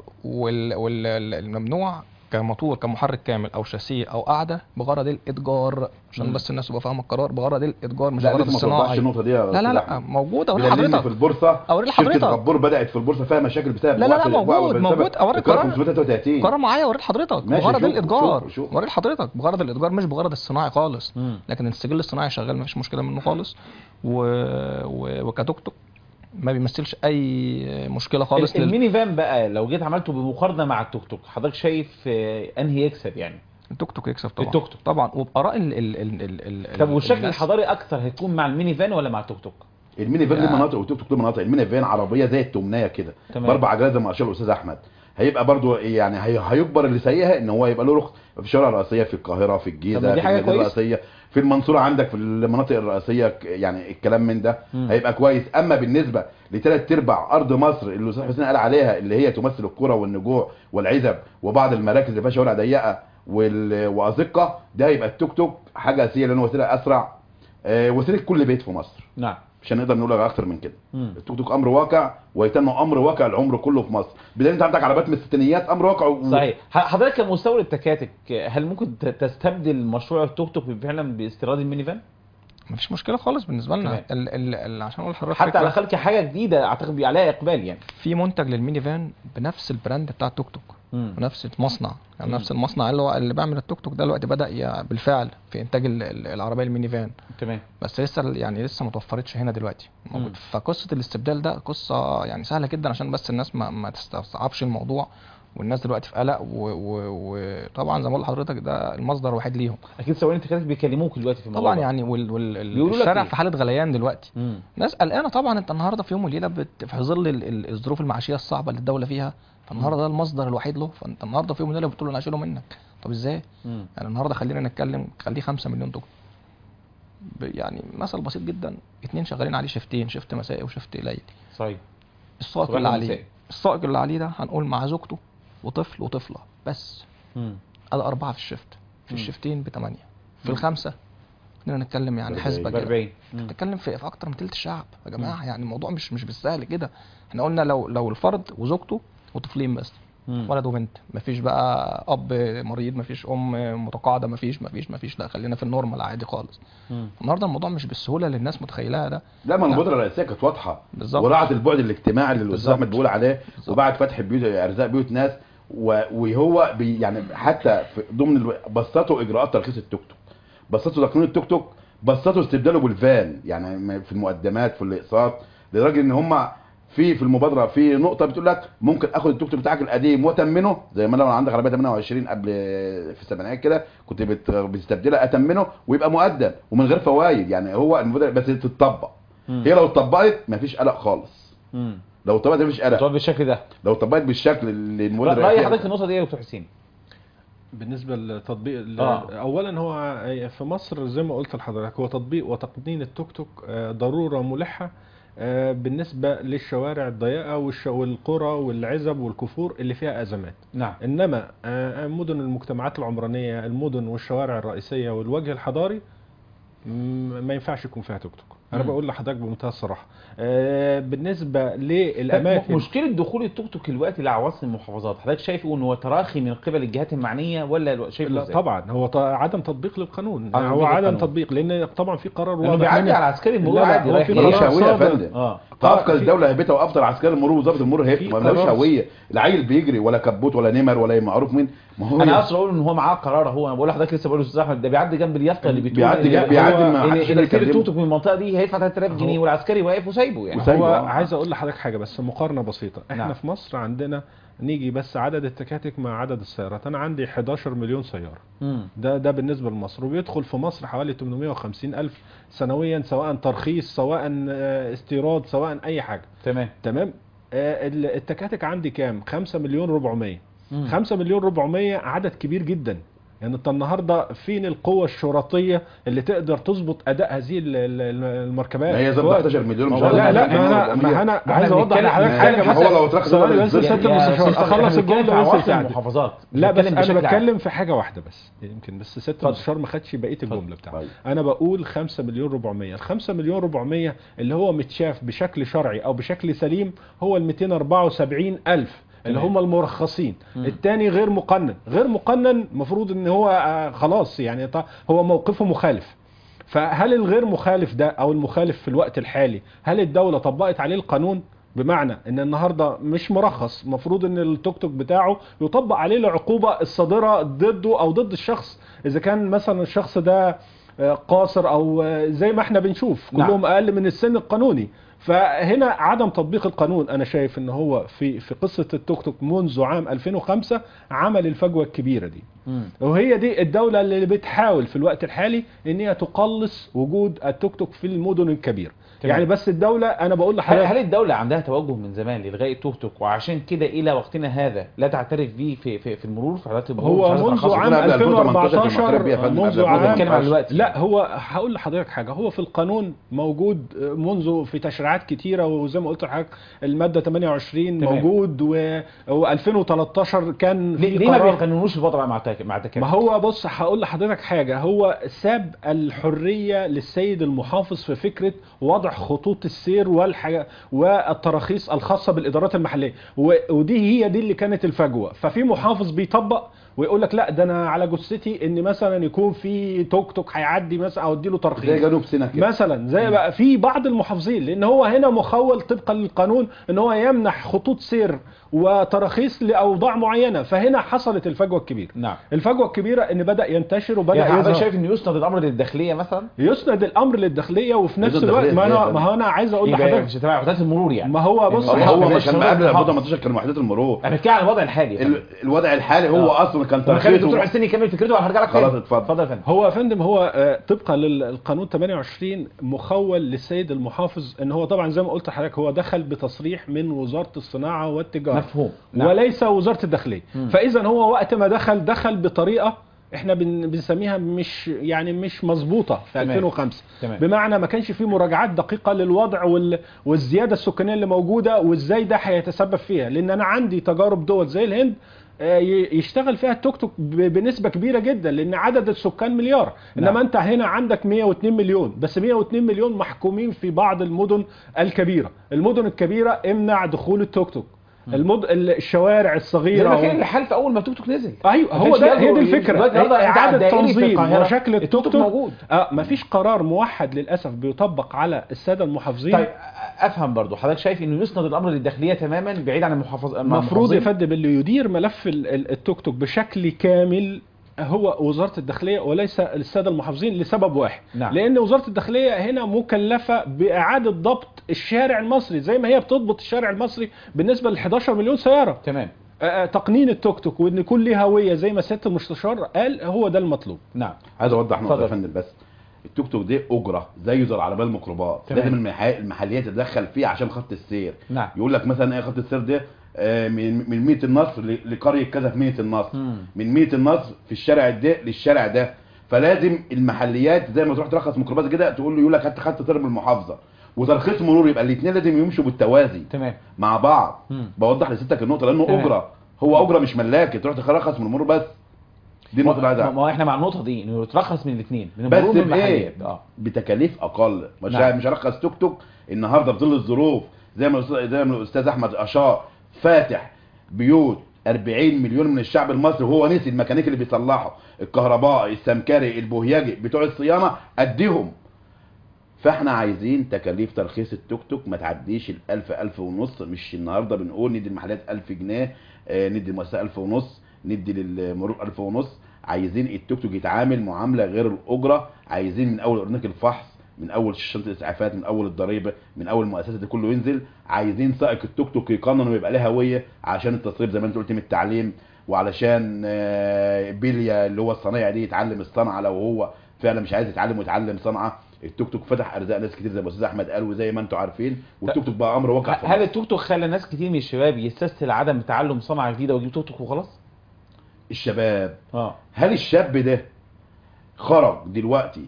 والممنوع كموتور كمحرك كامل او شاسيه او قاعده بغرض الاتجار عشان مم. بس الناس تبقى فاهمه القرار بغرد الاتجار مش لا بغرض لسه ما توضحش الصناعي النقطه دي يا لا أستاذ لا لا أحمد. موجود اوري بدليل إن لحضرتك في البورصه أوري شركه لحضرتك. غبور بدات في البورصه فيها مشاكل بسبب لا، لا، وقت لا، الأسبوع موجود، وبسبب موجود. أوريك القرار قرار. 533 قرار معايا اوري لحضرتك ماشي، بغرض شوف- الاتجار شوف- شوف. اوري لحضرتك بغرض الاتجار مش بغرض الصناعي خالص مم. لكن السجل الصناعي شغال مفيش مشكله منه خالص و... و... وكتوك توك ما بيمثلش اي مشكله خالص ال- لل... الميني فان بقى لو جيت عملته بمقارنه مع التوك توك حضرتك شايف آه، انهي يكسب يعني التوك توك يكسب طبعا التوك توك. طبعا وباراء ال... ال... ال... ال... ال... طب والشكل الناس. الحضاري اكتر هيكون مع الميني فان ولا مع التوك توك الميني فان ليه يعني- مناطق والتوك توك ليه مناطق الميني فان عربيه زي التمنيه كده تمام. باربع عجلات زي ما اشار الاستاذ احمد هيبقى برضو يعني هي هيجبر اللي سايقها ان هو يبقى له رخص في الشوارع الرئيسيه في القاهره في طب الجيزه ما دي في حاجة المدينه كويسة. الرئيسيه في المنصوره عندك في المناطق الرئيسيه ك- يعني الكلام من ده مم. هيبقى كويس اما بالنسبه لثلاث ارباع ارض مصر اللي الاستاذ حسين قال عليها اللي هي تمثل القرى والنجوع والعزب وبعض المراكز اللي فيها شوارع ضيقه وال- وازقه ده هيبقى التوك توك حاجه اساسيه لانه وسيله اسرع آه، وسيله كل بيت في مصر نعم مش هنقدر نقول اكتر من كده مم. التوك توك امر واقع ويتم امر واقع العمر كله في مصر بدل انت عندك عربيات من الستينيات امر واقع و... صحيح ح- حضرتك كمستورد تكاتك هل ممكن ت- تستبدل مشروع التوك توك فعلا باستيراد الميني فان مفيش مشكله خالص بالنسبه لنا تمام. ال... ال... ال... عشان اقول لحضرتك حتى فكرة، على خلق حاجه جديده اعتقد بي عليها اقبال يعني في منتج للميني فان بنفس البراند بتاع التوك توك مم. ونفس المصنع يعني مم. نفس المصنع اللي هو اللي بيعمل التوك توك ده دلوقتي بدا ي- بالفعل في انتاج ال- ال- العربيه الميني فان تمام بس لسه ال- يعني لسه ما توفرتش هنا دلوقتي مم. موجود فقصه الاستبدال ده قصه يعني سهله جدا عشان بس الناس ما, ما تستصعبش الموضوع والناس دلوقتي في قلق و- و- وطبعا زي ما بقول لحضرتك ده المصدر الوحيد ليهم اكيد سواقين التكاتك بيكلموك دلوقتي في الموضوع طبعا ده. يعني وال وال ال- بيقولوا لك الشارع إيه؟ في حاله غليان دلوقتي مم. ناس قلقانه طبعا انت النهارده في يوم وليله بت... في ظل ال- ال- الظروف المعيشيه الصعبه اللي الدوله فيها فالنهارده ده المصدر الوحيد له فانت النهارده في يوم وليله بتقول له انا هشيله منك طب ازاي؟ مم. يعني النهارده خلينا نتكلم خليه 5 مليون دولار ب- يعني مثل بسيط جدا اتنين شغالين عليه شفتين شفت مسائي وشفت ليلي صحيح السائق صباح اللي ومساء. عليه السائق اللي عليه ده هنقول مع زوجته وطفل وطفله بس مم. ادي اربعه في الشفت في مم. الشفتين بثمانيه في مم. الخمسه خلينا نتكلم يعني أربعين. حسبه ب كده 40 مم. بتتكلم في, في اكتر من تلت الشعب يا جماعه يعني الموضوع مش مش بالسهل كده احنا قلنا لو لو الفرد وزوجته وطفلين بس مم. ولد وبنت مفيش بقى اب مريض مفيش ام متقاعده مفيش مفيش مفيش لا خلينا في النورمال عادي خالص مم. النهارده الموضوع مش بالسهوله اللي الناس متخيلها ده لا ما لا. المبادره الرئيسيه كانت واضحه بالظبط وراعت البعد الاجتماعي اللي الاستاذ بالظبط. احمد بيقول عليه بالظبط. وبعد فتح بيوت ارزاق بيوت ناس و- وهو بي يعني حتى في ضمن الو... بسطوا اجراءات ترخيص التوك توك بسطوا تقنين التوك توك بسطوا استبداله بالفان يعني م- في المقدمات في الاقساط لدرجه ان هم في في المبادره في نقطه بتقول لك ممكن اخد التوك توك بتاعك القديم واتمنه زي ما لو عندك عربيه 28 قبل في السبعينات كده كنت بت- بتستبدلها اتمنه ويبقى مقدم ومن غير فوائد يعني هو المبادره بس تتطبق مم. هي لو اتطبقت مفيش قلق خالص مم. لو اتطبقت مفيش قلق طب بالشكل ده لو اتطبقت بالشكل اللي المبادره راي الرئيسية حضرتك في النقطه دي يا دكتور حسين بالنسبه للتطبيق ال- آه. اولا هو في مصر زي ما قلت لحضرتك هو تطبيق وتقنين التوك توك آه، ضروره ملحه آه، بالنسبه للشوارع الضيقه والش- والقرى والعزب والكفور اللي فيها ازمات نعم انما آه، مدن المجتمعات العمرانيه المدن والشوارع الرئيسيه والوجه الحضاري م- ما ينفعش يكون فيها توك توك انا مم. بقول لحضرتك بمنتهى الصراحه آه، بالنسبه طب للاماكن مشكله دخول التوك توك دلوقتي لعواصم المحافظات حضرتك شايفه ان هو تراخي من قبل الجهات المعنيه ولا شايفه لا ازاي؟ طبعا هو ط- عدم تطبيق للقانون عدم هو تطبيق عدم للقانون. تطبيق لان طبعا في قرار لانه واضح بيعدي منه. على عسكري المرور لا، لا، عادي هو رايح في جاي. ملوش قرار هويه يا صادر. فندم اه افقد في- الدوله هيبتها وافضل عسكري المرور وظابط المرور في هيبته ما ملوش قرار- هويه العيل بيجري ولا كبوت ولا نمر ولا معروف مين ما هو انا اصلا اقول ان هو معاه قرار هو انا بقول لحضرتك لسه بقول لاستاذ احمد ده بيعدي جنب اليافطه اللي بتقول بيعدي إن- جنب- بيعدي هو- ما ان حدش ان يقدر يطير يكلمه. التوك توك من المنطقه دي هيدفع 3000 جنيه هو- والعسكري واقف وسايبه يعني وسايبه. هو أيوة. عايز اقول لحضرتك حاجه بس مقارنه بسيطه احنا نعم. في مصر عندنا نيجي بس عدد التكاتك مع عدد السيارات انا عندي 11 مليون سياره مم. ده ده بالنسبه لمصر وبيدخل في مصر حوالي 850 الف سنويا سواء ترخيص سواء آه، استيراد سواء اي حاجه تمام تمام آه، ال- التكاتك عندي كام 5 مليون 400 5 مليون 400 عدد كبير جدا يعني انت النهارده فين القوة الشرطية اللي تقدر تظبط اداء هذه ال- ال- المركبات ما هي زي هو- 14 مليون مش هو- لا لا عارف ما انا 400. ما انا ما عايز احنا اوضح بنتكلم- لحضرتك ما- حاجه ما بس هو لو اترخص ثواني بدل بس الزيت- يا سياده يا المستشار أستاذ صالح، اخلص احنا بنتكلم الجمله في بس عواصم ثانية. المحافظات لا بس بنتكلم انا بشكل عام. بتكلم في حاجه واحده بس يمكن بس سياده اتفضل. المستشار ما خدش بقيه الجمله بتاعته طيب. انا بقول 5 مليون 400 ال 5 مليون 400 اللي هو متشاف بشكل شرعي او بشكل سليم هو ال 274 الف اللي تمام. هم المرخصين مم. التاني غير مقنن غير مقنن المفروض ان هو آه، خلاص يعني ط- هو موقفه مخالف فهل الغير مخالف ده او المخالف في الوقت الحالي هل الدولة طبقت عليه القانون بمعنى ان النهارده مش مرخص المفروض ان التوك توك بتاعه يطبق عليه العقوبة الصادرة ضده او ضد الشخص اذا كان مثلا الشخص ده آه، قاصر او آه، زي ما احنا بنشوف نعم. كلهم اقل من السن القانوني فهنا عدم تطبيق القانون انا شايف ان هو في في قصه التوك توك منذ عام 2005 عمل الفجوه الكبيره دي مم. وهي دي الدولة اللي بتحاول في الوقت الحالي ان هي تقلص وجود التوك توك في المدن الكبيرة تمام. يعني بس الدولة انا بقول هل, لحضرتك هل الدولة عندها توجه من زمان لإلغاء التوك توك وعشان كده إلى وقتنا هذا لا تعترف به في في, في المرور في حالات المرور مش هو عايزة منذ ترخصه؟ عام قبل 2018 كان معترف بيها 2014 يا فندم، منذ قبل عام بنتكلم عن الوقت لا هو هقول لحضرتك حاجة هو في القانون موجود منذ في تشريعات كتيرة وزي ما قلت لحضرتك المادة 28 تمام. موجود و و2013 كان ليه, في ليه ما قرار بيقننوش الوضع مع التك- مع التكاتك؟ ما هو بص هقول لحضرتك حاجة هو ساب الحرية للسيد المحافظ في فكرة وضع خطوط السير والحاجة والتراخيص الخاصة بالإدارات المحلية و- ودي هي دي اللي كانت الفجوة ففي محافظ بيطبق ويقول لك لا ده انا على جثتي ان مثلا يكون في توك توك هيعدي مثلا او اديله زي ترخيص جنوب سيناء كده مثلا زي بقى في بعض المحافظين لان هو هنا مخول طبقا للقانون ان هو يمنح خطوط سير وتراخيص لاوضاع معينه فهنا حصلت الفجوه الكبيره نعم الفجوه الكبيره ان بدا ينتشر وبدا يعني حضرتك يظهر شايف إنه يسند الأمر للداخلية مثلا؟ يسند الامر للداخليه وفي نفس يسند الوقت ما الداخلية انا إزاي ما هو انا عايز اقول يبقى لحضرتك مش تبع وحدات المرور يعني ما هو بص يعني هو ما ما بقاش كان هو قبل محافظ. 2018 كان وحدات المرور أنا بتكلم عن الوضع الحالي يا فندم. ال- الوضع الحالي هو آه. اصلا كان طب خلي الدكتور ترخيصه حسين يكمل فكرته وهرجع لك خلاص تاني. اتفضل. اتفضل يا فندم هو يا فندم هو آه، طبقا للقانون 28 مخول للسيد المحافظ ان هو طبعا زي ما قلت لحضرتك هو دخل بتصريح من وزاره الصناعه والتجاره مفهوم نعم. وليس وزاره الداخليه مم. فاذا هو وقت ما دخل دخل بطريقه احنا بن بنسميها مش يعني مش مظبوطه في تمام. 2005 تمام. بمعنى ما كانش في مراجعات دقيقه للوضع وال والزياده السكانيه اللي موجوده وازاي ده هيتسبب فيها لان انا عندي تجارب دول زي الهند آه، ي- يشتغل فيها التوك توك ب- بنسبه كبيره جدا لان عدد السكان مليار نعم. انما انت هنا عندك 102 مليون بس 102 مليون محكومين في بعض المدن الكبيره المدن الكبيره امنع دخول التوك توك المد... الشوارع زي الصغيره ما كان و- الحال في أول ما التوك توك نزل ايوه ما هو كانش ده هي يقدروا- دي الفكره دلوقتي النهارده هي قاعد اعاده دائري في تنظيم القاهرة، وشكل التوك التوك توك موجود. اه مفيش قرار موحد للاسف بيطبق على الساده المحافظين طيب افهم برضو حضرتك شايف انه يسند الامر للداخليه تماما بعيد عن المحافظ المفروض يا المحافظين؟ فندم اللي يدير ملف ال- ال- التوك توك بشكل كامل هو وزاره الداخليه وليس الساده المحافظين لسبب واحد نعم. لان وزاره الداخليه هنا مكلفه باعاده ضبط الشارع المصري زي ما هي بتضبط الشارع المصري بالنسبه ل 11 مليون سياره تمام آه، آه، تقنين التوك توك وان يكون ليه هويه زي ما سياده المستشار قال هو ده المطلوب نعم عايز اوضح نقطه يا اتفضل. فندم بس التوك توك دي اجره زيه زي العربيه الميكروباص تمام. لازم المحا- المحليات تتدخل فيه عشان خط السير نعم يقول لك مثلا ايه خط السير ده آه، من من مية النصر ل- لقريه كذا في مية النصر مم. من مية النصر في الشارع ده للشارع ده فلازم المحليات زي ما تروح ترخص ميكروباص كده تقول له يقول لك هات خط سير من المحافظه وترخيص مرور يبقى الاثنين لازم يمشوا بالتوازي تمام مع بعض مم. بوضح لستك النقطه لانه تمام. اجره هو اجره مش ملاك تروح ترخص من المرور بس دي النقطه اللي عايز ما أعرفها. ما هو احنا مع النقطه دي انه يترخص من الاثنين من بس المرور من بايه المحليات اه بتكاليف اقل مش نعم. مش هرخص توك توك النهارده في ظل الظروف زي ما الأستاذ- زي ما الاستاذ احمد اشار فاتح بيوت 40 مليون من الشعب المصري وهو نسي الميكانيكي اللي بيصلحه الكهربائي السمكري البوهيجي بتوع الصيانه اديهم فاحنا عايزين تكاليف ترخيص التوك توك ما تعديش ال 1000 1000 ونص مش النهارده بنقول ندي المحلات 1000 جنيه آه، ندي المؤسسه 1000 ونص ندي للمرور 1000 ونص عايزين التوك توك يتعامل معامله غير الاجره عايزين من اول ارنك الفحص من اول شنطه الاسعافات من اول الضريبه من اول المؤسسات دي كله ينزل عايزين سائق التوك توك يقنن ويبقى له هويه عشان التصريف زي ما انت قلت من التعليم وعلشان آه، بيليا اللي هو الصنايعي دي يتعلم الصنعه لو هو فعلا مش عايز يتعلم ويتعلم صنعه التوك توك فتح ارزاق ناس كتير زي ما الاستاذ احمد قال وزي ما انتم عارفين والتوك توك بقى امر واقع في هل مصر. التوك توك خلى ناس كتير من الشباب يستسهل عدم تعلم صنعه جديده ويجيب توك توك وخلاص؟ الشباب اه هل الشاب ده خرج دلوقتي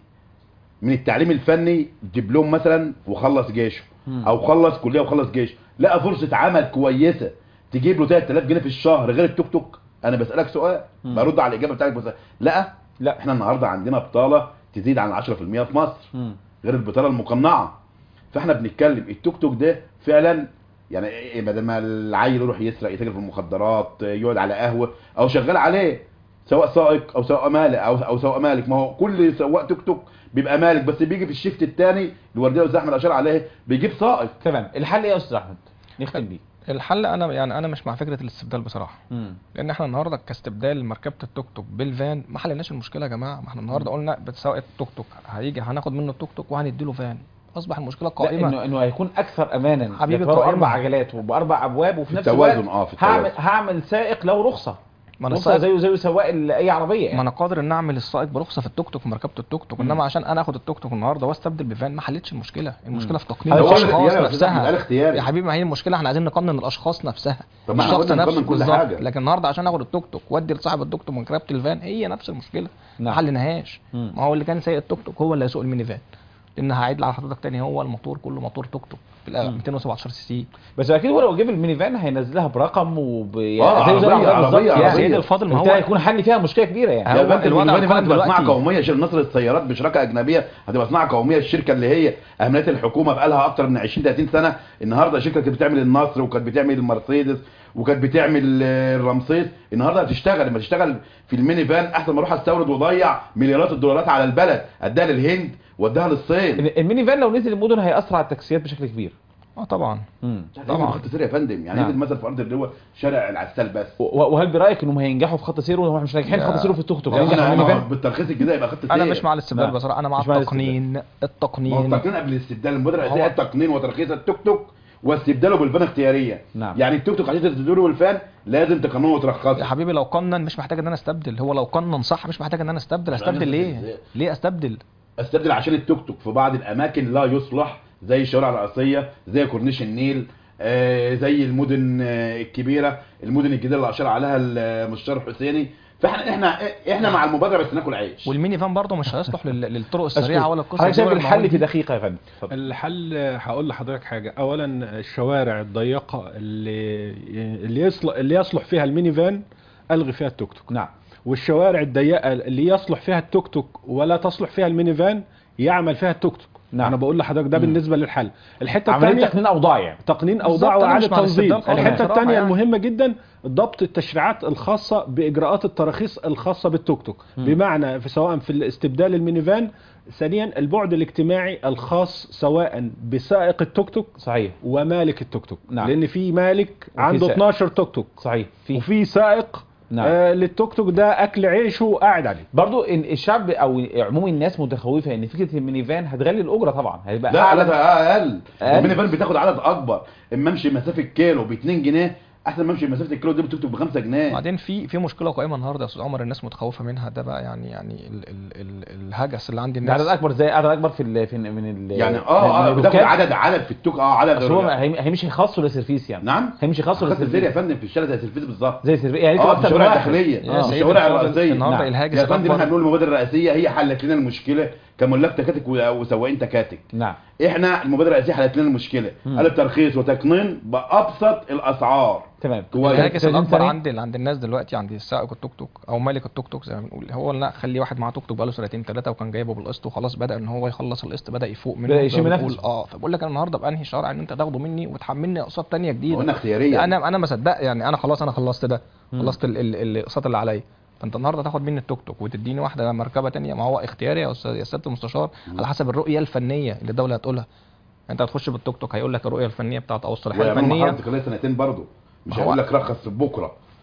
من التعليم الفني دبلوم مثلا وخلص جيشه مم. او خلص كليه وخلص جيش لقى فرصه عمل كويسه تجيب له 3000 جنيه في الشهر غير التوك توك انا بسالك سؤال مم. برد على الاجابه بتاعتك بس لا لا احنا النهارده عندنا بطاله تزيد عن 10% في مصر مم. غير البطاله المقنعه فاحنا بنتكلم التوك توك ده فعلا يعني إيه بدل ما العيل يروح يسرق يتاجر في المخدرات يقعد على قهوه او شغال عليه سواء سائق او سواء مالك او او سواء مالك ما هو كل سواق توك توك بيبقى مالك بس بيجي في الشيفت الثاني الورديه الاستاذ احمد اشار عليه بيجيب سائق تمام الحل ايه يا استاذ احمد؟ نختم بيه الحل انا يعني انا مش مع فكره الاستبدال بصراحه مم. لان احنا النهارده كاستبدال مركبه التوك توك بالفان ما حلناش المشكله يا جماعه ما احنا النهارده قلنا بتسوق التوك توك هيجي هناخد منه التوك توك وهنديله فان اصبح المشكله لا قائمه انه انه هيكون اكثر امانا حبيبي يعتبروا قائمة. اربع عجلات وباربع ابواب وفي في نفس التوازن الوقت اه في هعمل التوازن هعمل سائق له رخصه ما انا رخصه السائق زيه زي سواق ال- اي عربيه ما يعني انا قادر ان اعمل السائق برخصه في التوك توك في مركبه التوك توك مم. انما عشان انا اخد التوك توك النهارده واستبدل بفان ما حلتش المشكله المشكله في تقنين هذا هو الاشخاص الاختياري يا أستاذ أحمد، نفسها قال اختياري يا حبيبي ما هي المشكله احنا عايزين نقنن الاشخاص نفسها طب ما احنا الشخص قلنا نفسه نقنن كل بالظبط حاجه لكن النهارده عشان اخد التوك توك وادي لصاحب التوك توك مركبه الفان هي نفس المشكله ما نعم حلناهاش مم. ما هو اللي كان سايق التوك توك هو اللي هيسوق الميني فان لان هعيد على حضرتك تاني هو الموتور كله موتور توك توك في الأ- مم. 217 سي سي بس اكيد هو لو جيب الميني فان هينزلها برقم وب آه، زي زي عربية- العربية بالظبط عربية- يعني. يا عربية. سيدي الفاضل ما فبالتالي هو هيكون حل فيها مشكله كبيره يعني هو يا فندم الوضع الميني فان القائم هتبقى صناعه دلوقتي- قوميه شركه نصر السيارات بشراكه اجنبيه هتبقى صناعه قوميه الشركه اللي هي اهملت الحكومه بقالها اكتر من 20 30 سنه النهارده شركه كانت بتعمل النصر وكانت بتعمل المرسيدس وكانت بتعمل آه، الرمسيس النهارده هتشتغل لما تشتغل في الميني فان احسن ما اروح استورد واضيع مليارات الدولارات على البلد اديها للهند واديها للصين الميني فان لو نزل المدن هيأثر على التاكسيات بشكل كبير اه طبعا مم. طبعا خط سير يا فندم يعني نعم. نزل مثلا في ارض اللي هو شارع العسال بس و- وهل برايك انهم هينجحوا في خط سير وهم مش ناجحين في لا. خط سير في التوك توك ما هينجحوا في احنا الميني ما فان هو بالترخيص الجديد يبقى خط سير انا مش مع الاستبدال نعم. بصراحه انا مع مش مع التقنين ما هو التقنين التقنين قبل الاستبدال المبادره الرئاسيه هو- التقنين وترخيص التوك توك واستبداله بالفان اختياريا نعم. يعني التوك توك عشان تستبدله بالفان لازم تقننه يا وترخصه حبيبي لو قنن مش محتاج ان انا استبدل هو لو قنن صح مش محتاج ان انا استبدل مش استبدل عارف ليه إزاي. ليه استبدل استبدل عشان التوك توك في بعض الاماكن لا يصلح زي الشوارع الرئيسيه زي كورنيش النيل آه، زي المدن آه، الكبيره المدن الجديده اللي اشار عليها المستشار حسيني فاحنا احنا احنا مع المبادره بس ناكل عيش والميني فان برضه مش هيصلح لل- للطرق السريعه أشكرك. ولا القصه حضرتك دي شايف ولا الحل المواعيد في دي. دقيقه يا فندم اتفضل. الحل هقول لحضرتك حاجه اولا الشوارع الضيقه اللي اللي يصلح اللي يصلح فيها الميني فان الغي فيها التوك توك نعم والشوارع الضيقه اللي يصلح فيها التوك توك ولا تصلح فيها الميني فان يعمل فيها التوك توك نعم. انا بقول لحضرتك ده مم. بالنسبه للحل الحته عمليه الثانيه تقنين اوضاع يعني تقنين بالظبط، اوضاع أنا واعاده مش مع تنظيم الاستبدال خالص الحته بصراحة الثانيه يعني. المهمه جدا ضبط التشريعات الخاصه باجراءات التراخيص الخاصه بالتوك توك مم. بمعنى في سواء في الاستبدال المينيفان ثانيا البعد الاجتماعي الخاص سواء بسائق التوك توك صحيح ومالك التوك توك نعم. لان في مالك عنده سائق. 12 توك توك صحيح في وفي سائق نعم. آه للتوك توك ده اكل عيشه قاعد عليه برضو إن الشعب او عموم الناس متخوفه ان فكره الميني فان هتغلي الاجره طبعا هيبقى لا أعلى. لا ده اقل أقل؟ الميني فان بتاخد عدد اكبر اما امشي مسافه كيلو ب 2 جنيه احسن ما امشي مسافه الكيلو دي بالتوك توك ب 5 جنيه بعدين في في مشكله قائمه النهارده يا استاذ عمر الناس متخوفه منها ده بقى يعني يعني ال ال ال الهجس اللي عند ده الناس عدد اكبر زي عدد اكبر في ال في ال من ال يعني اه اه من بتاخد الركاب. عدد عدد في التوك اه عدد اصل هو هي- هيمشي خاص ولا سيرفيس يعني نعم هيمشي خاص ولا خدت الزير يا سيرفيس فندم في الشارع زي السيرفيس بالظبط زي سيرفيس يعني اه اكتر في من الشوارع واحد الداخليه يا اه سيدي الشوارع الفاضل، الرئيسيه النهارده نعم. الهاجس يا فندم احنا الاكبر بنقول المبادره الرئاسيه هي حلت لنا المشكله كملاك تكاتك و- وسواقين تكاتك نعم احنا المبادره الرئاسيه حلت لنا المشكله مم. قالت ترخيص وتقنين بابسط الاسعار تمام كويس. الهاجس ثلاثين الاكبر ثانية. عند عند الناس دلوقتي عند سائق التوك توك او مالك التوك توك زي ما بنقول هو لا خلي واحد معاه توك توك بقاله سنتين ثلاثه وكان جايبه بالقسط وخلاص بدا ان هو يخلص القسط بدا يفوق منه بدأ يشم زي ما بنقول. نفسه. اه فبقول لك انا النهارده بانهي شرع ان انت تاخده مني وتحملني اقساط ثانيه جديده قلنا اختياريه انا انا ما صدق يعني انا خلاص انا خلصت ده مم. خلصت ال- ال- الاقساط اللي عليا فانت النهارده تاخد مني التوك توك وتديني واحده مركبه تانية ما هو اختياري يا استاذ يا سياده المستشار على حسب الرؤيه الفنيه اللي الدوله هتقولها انت هتخش بالتوك توك هيقول لك الرؤيه الفنيه بتاعته او الصلاحيه ويعملوا مرحله الفنيه انتقاليه سنتين برضه مش ما هو- هيقول لك رخص بكره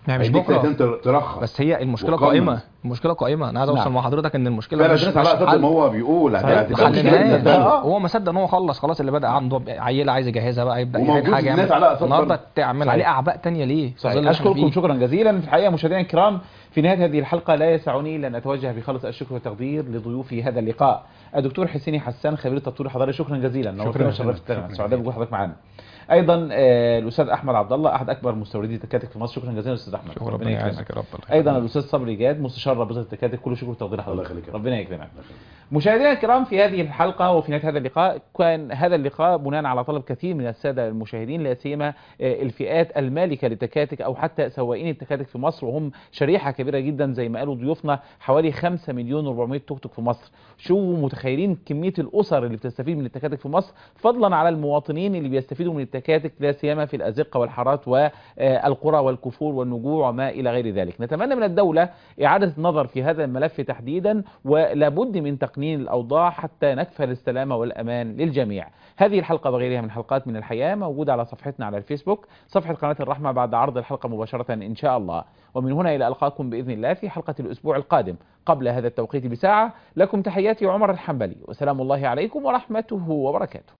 ما هي مش هيديك بكره سنتين تر- ترخص بس هي المشكله وقانون. قائمه المشكله قائمه انا عايز اوصل نعم. مع حضرتك ان المشكله فعلا مش الناس مش على اساس حل ما هو بيقول صحيح. هتبقى ما مشكلة حلناهاش. بالنسبة له. آه. هو ما صدق ان هو خلص خلاص اللي بدا عنده عيله عايز يجهزها بقى يبدا وموجود يعمل حاجه الناس يعمل على أساس النهارده برضه. تعمل صحيح. عليه اعباء تانية ليه؟ في ظل صحيح اللي احنا أشكركم فيه. شكرا جزيلا في الحقيقة مشاهدينا الكرام في نهاية هذه الحلقة لا يسعني لأن أتوجه بخالص الشكر والتقدير لضيوفي هذا اللقاء الدكتور حسيني حسان خبير التطوير الحضاري شكرا جزيلا نورتنا جزيلا. وشرفتنا شكراً سعداء جزيلا. بوجود حضرتك معانا ايضا آه، الاستاذ احمد عبد الله احد اكبر مستوردي التكاتك في مصر شكرا جزيلا استاذ احمد شكرا ربنا ربنا يكرمك. يعزك يا رب الله ايضا يخليك. الاستاذ صبري جاد مستشار رابطه التكاتك كل شكر وتقدير الله حضرتك يخليك يا رب. ربنا يكرمك مشاهدينا الكرام في هذه الحلقة وفي نهاية هذا اللقاء كان هذا اللقاء بناء على طلب كثير من السادة المشاهدين لا سيما آه، الفئات المالكة للتكاتك أو حتى سواقين التكاتك في مصر وهم شريحة كبيرة جدا زي ما قالوا ضيوفنا حوالي 5 مليون و400 توك توك في مصر شو متخيلين كمية الأسر اللي بتستفيد من التكاتك في مصر فضلا على المواطنين اللي بيستفيدوا من التكاتك لا سيما في الأزقة والحارات والقرى والكفور والنجوع وما إلى غير ذلك نتمنى من الدولة إعادة النظر في هذا الملف تحديدا ولابد من تقنين الأوضاع حتى نكفل السلامة والأمان للجميع هذه الحلقة وغيرها من حلقات من الحياة موجودة على صفحتنا على الفيسبوك صفحة قناة الرحمة بعد عرض الحلقة مباشرة إن شاء الله ومن هنا إلى ألقاكم بإذن الله في حلقة الأسبوع القادم قبل هذا التوقيت بساعة لكم تحياتي عمر الحنبلي وسلام الله عليكم ورحمته وبركاته